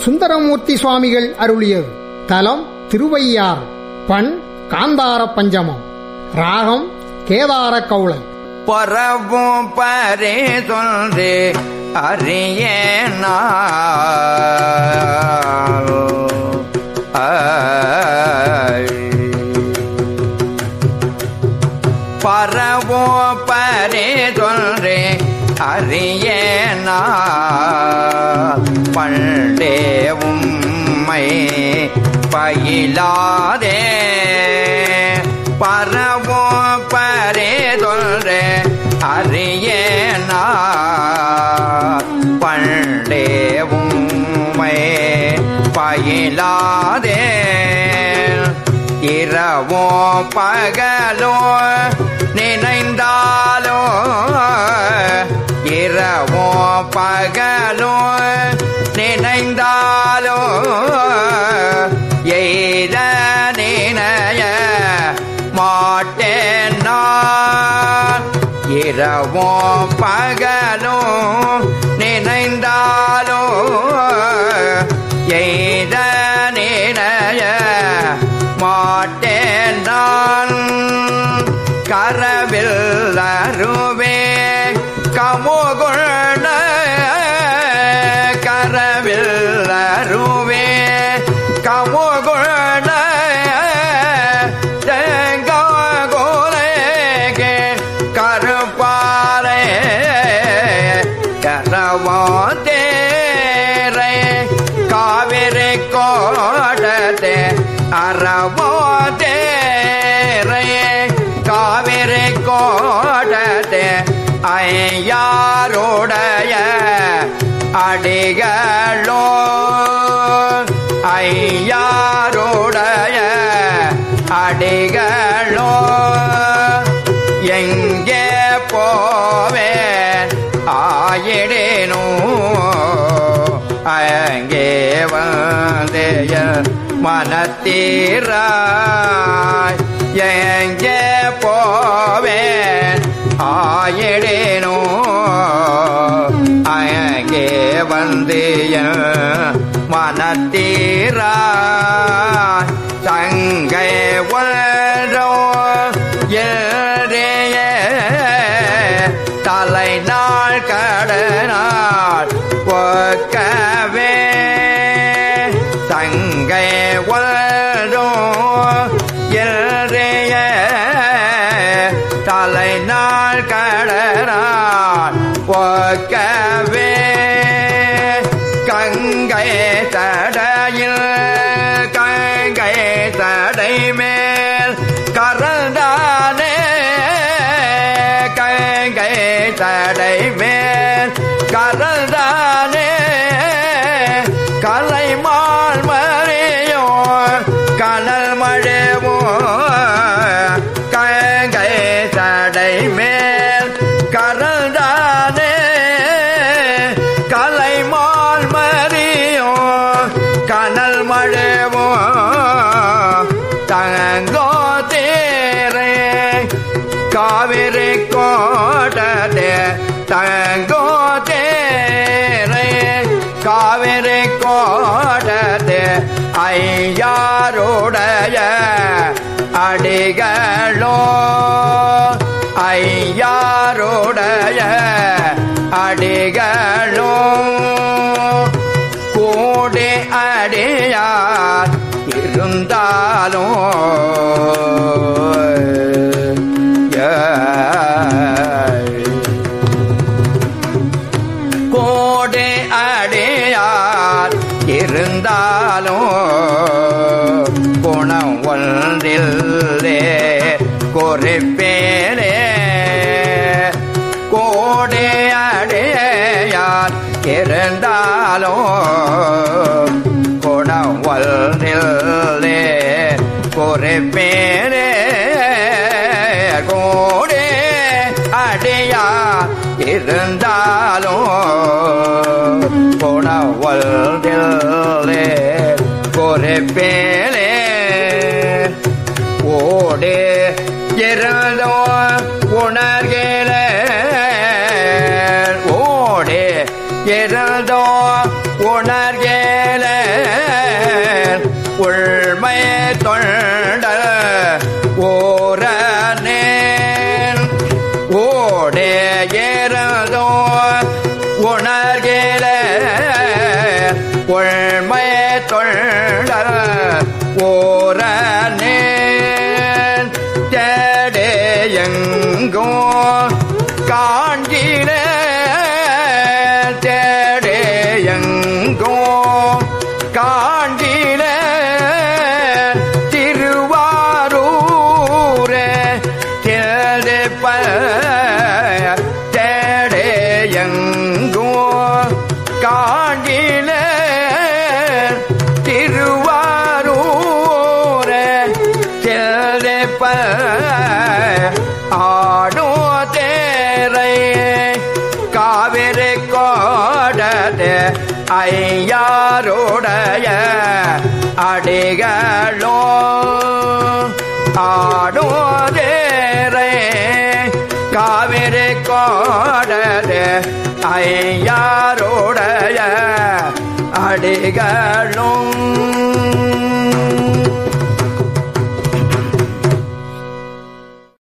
சுந்தரமூர்த்தி சுவாமிகள் அருளியது தலம் திருவையார் பண் காந்தார பஞ்சமம் ராகம் கேதார கவுளை பரவும் பரே தொன்று அறியேனா பரவோ பரே தொன்று அறியேனா பண்டே உம்மை பயிலாதே பரவோ பரே தொன்று அறியேனா பண்டே உம்மை பயிலாதே இரவோ பகலோ நினைந்தாலோ இரவோ பகலோ நினைந்தாலோ எய்த நினைய மாட்டேன் நான் இரவோ பகலோ நினைந்தாலோ எய்த நினைய மாட்டேன் நான் கரவில் அருவே கமுகுள்ள கரவில் அருவே கமுகுள்ள தேங்கோலேகே கருப்பாரே கரவாத்தேரை காவிரி கோடத்தே அறவாத்தேரை காவிரி கோடத்தே ஐயாருடைய அடிகளோ ஐயாருடைய அடிகளோ எங்கே போவேன் ஆயிடேனோ அங்கே வந்தேய மனத்தீராய் எங்கே போவேன் ஆயிடேனோ அங்கே வந்தேய மனத்தீராய் தங்கை ஒன்றோ ஏறிய தலை நாள் கடனாள் ஒக்கவே தங்கை ஒன்றோ ஏறிய தலை நாள் கடனாள் ஒக்கவே கங்கை தடையில் கங்கை தடை மேல் கரந்தானே கங்கை தடை மேல் கரந்தானே கலைமால் மறையோ கனல் மழவோ கங்கை தடை மேல் கரந்தானே கலைமால் மறியோ கனல் மழவோ தங்கோ தேரே காவிரி கோட்டதே தங்கோ தேரே காவிரி கோட்டதே ஐயாருடைய அடிகளோ ஐயாருடைய அடிகளோ கூடி அடியார் இருந்தாலும் கோடி அடியார் இருந்தாலும் குணம் ஒன்றில்லே குறிப்பேரே கோடி அடியார் இருந்தாலும் குணம் ஒன்றில்லே குறிப்பேரே கோடி அடியார் இருந்தாலும் குணவல்தில்லே குறிப்பேலே ஓடே இருந்தோ உணர்கிற ஓடே இருந்தோ உணர்கிற உள்மை தொண்டர் ஓரனே தேடே எங்கோ காண்கிற தேடே எங்கோ காண்கிற திருவாரூரே தேடப்ப தேடே எங்கோ காண்கிற திருவாரூரே தேடப்ப ஆடோ தேரை காவிரி கோடது ஐயாருடைய அடிகளோ ஆடுவதேரே காவிரி கோடது ஐயாருடைய அடிகளும்